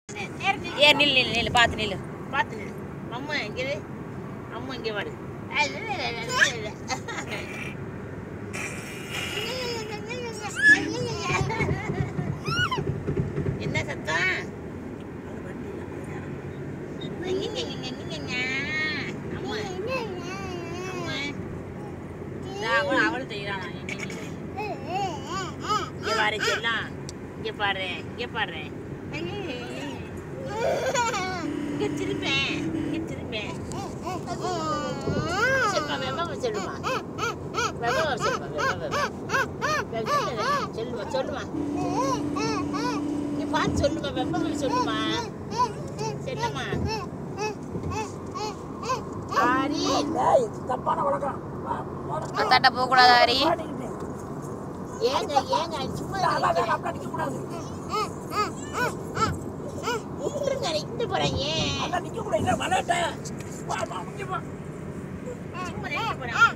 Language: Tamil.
ஏ நில் நில் நில் பார்த்து நில்லு பார்த்து நில்லு. அம்மா இங்கே இரு. அம்மா இங்கே வாடு என்ன சத்தம் அம்மா அம்மா அவள் அவள் செய்யறானா இங்க பாரு செல்லம் இங்க பாரு இங்க பாரு இங்க திருப்பேன் இங்க திருப்பேன் செல்மா வெம்மா சொல்லுமா வெம்மா சொல்லுமா வெம்மா சொல்லுமா சொல்லுமா இங்க பார்த்து சொல்லுமா வெம்மா சொல்லுமா செல்லம்மா ஆரி தப்பான வழக்கம் அத்தாட்ட போக கூடாது ஹரி ஏங்க ஏங்க சும்மா அதான் இருக்கீங்க. அப்படி அடிக்க கூடாது விட்டுருங்க நின்று போறேன் ஏன் அதான் நிக்க கூடாது விளையாட்ட சும்மா நின்று போறேன்